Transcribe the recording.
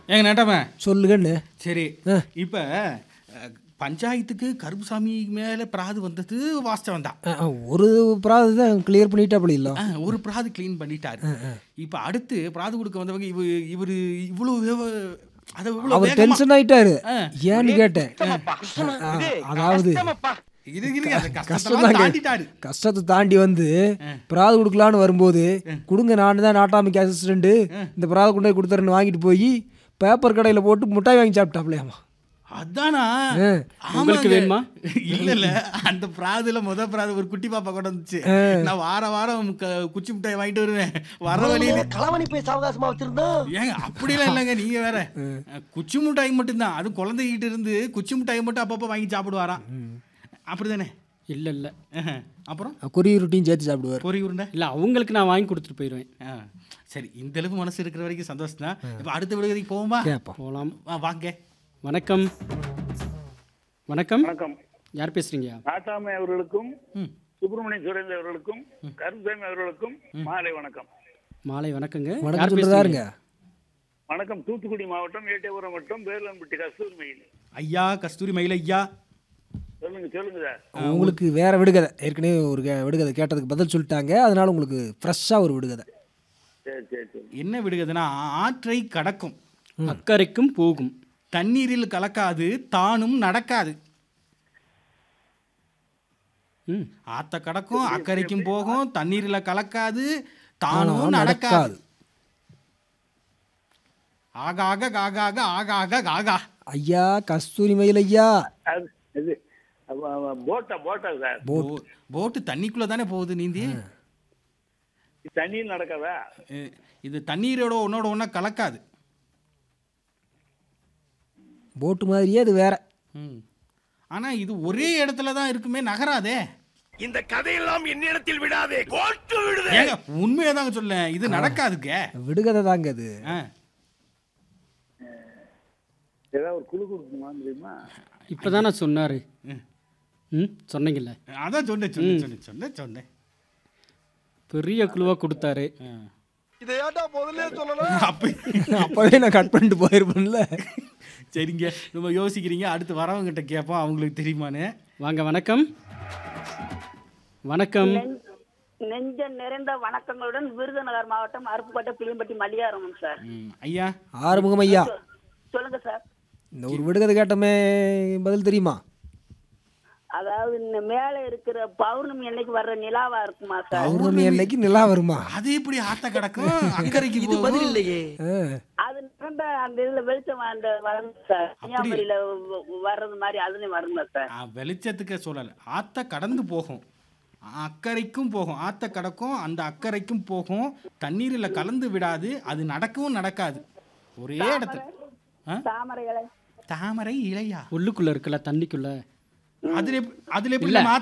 ஏங்க நேட்டமே சொல்லுங்கண்ணே சரி ஆ. இப்ப அஹ், பஞ்சாயத்துக்கு கருப்புசாமி மேல பிராது வந்தது வாஸ்தவம் தான் ஆ, ஆ, ஒரு பிராது தான் கிளியர் பண்ணிட்டாப்படி இல்லை ஆ, ஒரு பிராது க்ளீன் பண்ணிட்டாரு இப்ப அடுத்து பிராது கொடுக்க வந்தவங்க இவ இவரு இவ்வளவு வேவ- அதை இவ்வளவு அவர் வேகமா- டென்ஷன் ஆயிட்டாரு ஆ. ஏன்னு கேட்டேன் ஆ, அதாவது இது இருக்கு அந்த கஷ்டம் கஷ்டத்தெல்லாம் தாண்டிட்டாரு கஷ்டத்தை தாண்டி வந்து பிராது கொடுக்கலான்னு வரும்போது கொடுங்க நான் தான் நாட்டாமிக்கு அசிஸ்டண்ட் இந்த பிராது கொண்டு போய் கொடுத்துறேன்னு வாங்கிட்டு போய் பேப்பர் கடையில் போட்டு முட்டாய் வாங்கி சாப்பிட்டாப்லையாமா அதானா ஆ. உங்களுக்கு ஆமாங்க. வேணுமா? இல்ல இல்ல அந்த பிராதுல முத பிராது ஒரு குட்டி பாப்பா கொண்டு வந்துச்சு நான் வார வாரம் க- குச்சி மிட்டாய் வாங்கிட்டு வருவேன் வர வழியில களவணி போய் சாவகாசமா வச்சிருந்தோம் ஏங்க அப்படிலாம் இல்லைங்க நீங்க வேற குச்சி மிட்டாய் மட்டும்தான் அது குழந்தைகிட்ட இருந்து குச்சி மிட்டாய் மட்டும் அப்பப்போ வாங்கி சாப்பிடுவாராம் அப்படிதானே இல்லை இல்லை ஆஹா. அப்புறம் கொரிய ரொட்டியும் சேர்த்து சாப்பிடுவார் பொறி உருண்டை இல்லை அவங்களுக்கு நான் வாங்கி கொடுத்துட்டு போயிடுவேன் ஆ. சரி இந்த அளவு மனசு இருக்கிற வரைக்கும் சந்தோஷம் தான் இப்போ அடுத்த விடுகதைக்கு போவோமா கேட்போம் போகலாம் வா, வாங்க வணக்கம் வணக்கம் வணக்கம் யார் பேசுறீங்க நாட்டாமை அவர்களுக்கும் ம். சுப்பிரமணிய சுரேந்திர அவர்களுக்கும் கருப்பசாமி அவர்களுக்கும் மாலை வணக்கம் மாலை வணக்கங்க வணக்கம் யார் சொல்றதாருங்க பேசுறீங்க வணக்கம் தூத்துக்குடி மாவட்டம் ஏட்டயபுரம் வட்டம் பேர்லம்பட்டி கஸ்தூரி மயில் ஐயா கஸ்தூரி மயில் ஐயா சொல்லுங்க சொல்லுங்க சார் உங்களுக்கு வேற விடுகதை ஏற்கனவே ஒரு கே- விடுகதை கேட்டதுக்கு பதில் சொல்லிட்டாங்க அதனால உங்களுக்கு ஃப்ரெஷ்ஷாக ஒரு விடுகதை சரி சரி சரி என்ன விடுகதைன்னா ஆற்றை கடக்கும் அக்கறைக்கும் போகும் தண்ணீரில் கலக்காது தானும் நடக்காது ம் ஆத்த கடக்கும் அக்கறைக்கும் போகும் தண்ணீரில் கலக்காது தானும் நடக்காது ஆக ஆக ஆக ஆக ஆக ஆக ஆகா ஐயா கஸ்தூரி மயில் ஐயா அது இது அப்ப, அப்ப, போட்டா போட்டா சார் போ- போட்டு தண்ணிக்குள்ள தானே போகுது நீந்தி இது தண்ணியில் நடக்காதா அஹ், இது தண்ணீரோட ஒன்னோட ஒன்றா கலக்காது போட்டு மாதிரியே அது வேற ம். ஆனா இது ஒரே இடத்துல தான் இருக்குமே நகராதே இந்த கதையெல்லாம் என்னிடத்தில் விடாதே கோட்டு விடுதே ஏங்க உண்மையை தாங்க சொல்ல இது நடக்காதுங்க விடுகதை தாங்க அது ஆ. ஏதாவது ஒரு குழு கொடுக்குமா தெரியுமா இப்போ நான் சொன்னார் ம் சொன்னீங்கல்ல அதான் சொன்னேன் சொன்னேன் சொன்னேன் சொன்னேன் சொன்னேன் பெரிய குழுவாக கொடுத்தாரு ஆ. இதை ஏன்டா முதல்ல சொல்லணும் அப்ப அப்போவே நான் கட் பண்ணிட்டு போயிருப்பேன்ல சரிங்க ரொம்ப யோசிக்கிறீங்க அடுத்து வரவங்கிட்ட கேட்போம் அவங்களுக்கு தெரியுமான்னு வாங்க வணக்கம் வணக்கம் நெஞ்ச நிறைந்த வணக்கங்களுடன் விருதுநகர் மாவட்டம் அருப்புக்கோட்டை புளியம்பட்டி மல்லிகாரமன் சார் ம், ஐயா ஆறுமுகம் ஐயா சொல்லுங்க சார் இந்த ஒரு விடுகதை கேட்டோமே பதில் தெரியுமா அதாவது இந்த மேல இருக்கிற பௌர்ணமி அன்னைக்கு வர்ற நிலாவா இருக்குமா சார் பௌர்ணமி அன்னைக்கு நிலா வருமா அது எப்படி ஆத்த கிடக்கும் அக்கறைக்கு போகும் இல்லையே ஆ, அது நிறந்த அந்த இதுல வெளிச்சம் அந்த வருங்க சார் கன்னியாகுமரியில வ- வர்றது மாதிரி அதுலயும் வருங்க சார் ஆ, வெளிச்சத்துக்கு சொல்லலை ஆத்த கடந்து போகும் அக்கறைக்கும் போகும் ஆத்த கடக்கும் அந்த அக்கறைக்கும் போகும் தண்ணீரில் கலந்து விடாது அது நடக்கவும் நடக்காது ஒரே இடத்துல ஆ? தாமரை இலை தாமரை இலையா உள்ளுக்குள்ளே இருக்குல்ல தண்ணிக்குள்ளே அதுல எப்- அதுல எப்படி இல்ல. நம்ம